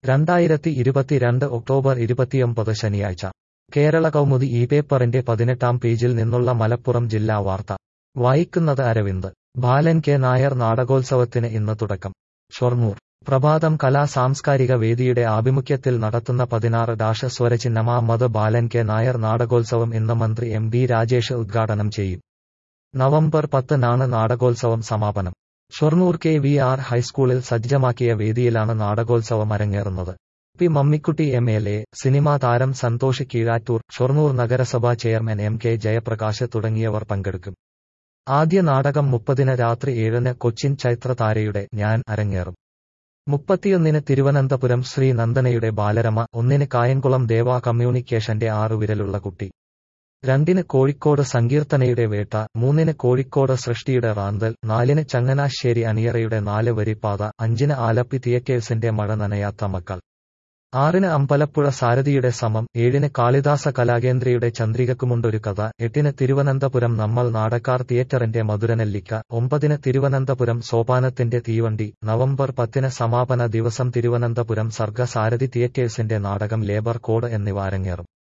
രണ്ടായിരത്തി ഇരുപത്തിരണ്ട് ഒക്ടോബർ ഇരുപത്തിയൊമ്പത് ശനിയാഴ്ച കേരള കൗമുദി ഈ പേപ്പറിന്റെ പതിനെട്ടാം പേജിൽ നിന്നുള്ള മലപ്പുറം ജില്ലാ വാർത്ത വായിക്കുന്നത് അരവിന്ദ് ബാലൻ കെ നായർ നാടകോത്സവത്തിന് ഇന്ന് തുടക്കം ഷൊർണൂർ പ്രഭാതം കലാ സാംസ്കാരിക വേദിയുടെ ആഭിമുഖ്യത്തിൽ നടത്തുന്ന പതിനാറ് ഡാഷ സ്വരചിഹ്നമാമത് ബാലൻ കെ നായർ നാടകോത്സവം ഇന്ന് മന്ത്രി എം ബി രാജേഷ് ഉദ്ഘാടനം ചെയ്യും നവംബർ പത്തിനാണ് നാടകോത്സവം സമാപനം ഷൊർണൂർ കെ വി ആർ ഹൈസ്കൂളിൽ സജ്ജമാക്കിയ വേദിയിലാണ് നാടകോത്സവം അരങ്ങേറുന്നത് P Mammikutty M L A cinema താരം സന്തോഷ് കീഴാറ്റൂർ ഷൊർണൂർ നഗരസഭാ ചെയർമാൻ എം കെ ജയപ്രകാശ് തുടങ്ങിയവർ പങ്കെടുക്കും ആദ്യ നാടകം മുപ്പതിന് രാത്രി ഏഴിന് കൊച്ചിൻ ചൈത്രതാരയുടെ ഞാൻ അരങ്ങേറും മുപ്പത്തിയൊന്നിന് തിരുവനന്തപുരം ശ്രീ നന്ദനയുടെ ബാലരമ ഒന്നിന് കായംകുളം ദേവ കമ്മ്യൂണിക്കേഷന്റെ ആറുവിരലുള്ള കുട്ടി രണ്ടിന് കോഴിക്കോട് സങ്കീർത്തനയുടെ വേട്ട മൂന്നിന് കോഴിക്കോട് സൃഷ്ടിയുടെ റാന്തൽ നാലിന് ചങ്ങനാശ്ശേരി അണിയറയുടെ നാല് വരിപ്പാത അഞ്ചിന് ആലപ്പി തിയേറ്റേഴ്സിന്റെ മഴ നനയാത്ത മക്കൾ ആറിന് അമ്പലപ്പുഴ സാരഥിയുടെ സമം ഏഴിന് കാളിദാസ കലാകേന്ദ്രയുടെ ചന്ദ്രികക്കുമുണ്ടൊരു കഥ എട്ടിന് തിരുവനന്തപുരം നമ്മൾ നാടക്കാർ തിയേറ്ററിന്റെ മധുരനെല്ലിക്ക ഒമ്പതിന് തിരുവനന്തപുരം സോപാനത്തിന്റെ തീവണ്ടി നവംബർ പത്തിന് സമാപന ദിവസം തിരുവനന്തപുരം സർഗ സാരഥി തിയേറ്റേഴ്സിന്റെ നാടകം ലേബർ കോഡ് എന്നിവ അരങ്ങേറും